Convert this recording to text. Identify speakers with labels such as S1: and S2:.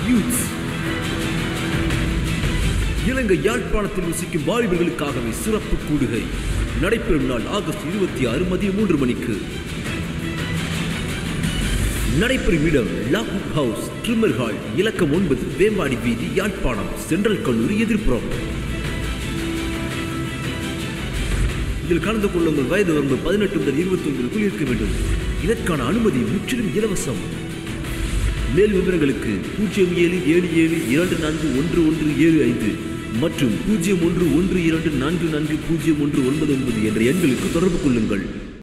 S1: youths இலங்கை யாழ்ப்பாணத்தில் வசிக்கும் வாலிபர்களுக்காகவே சிறப்பு கூடுகை நடைபெறும் நாள் ஆகஸ்ட் இருபத்தி ஆறு மதியம் மூன்று மணிக்கு நடைபெறும் இடம் லாக்வுட் ஹவுஸ் ட்ரிம்மர் ஹால் இலக்கம் ஒன்பது வேம்பாடி வீதி யாழ்ப்பாணம் சென்ட்ரல் கல்லூரி எதிர்ப்புறம் இதில் கலந்து கொள்ள உங்கள் வயது வரம்பு பதினெட்டு முதல் இருபத்தி ஒன்பதுக்குள் இருக்க வேண்டும் இதற்கான அனுமதி முற்றிலும் இலவசம் மேல் விவரங்களுக்கு பூஜ்ஜியம் ஏழு ஏழு ஏழு இரண்டு நான்கு ஒன்று ஒன்று ஏழு ஐந்து மற்றும் பூஜ்ஜியம் ஒன்று ஒன்று இரண்டு நான்கு நான்கு பூஜ்ஜியம் ஒன்று ஒன்பது ஒன்பது என்ற எண்களுக்கு தொடர்பு கொள்ளுங்கள்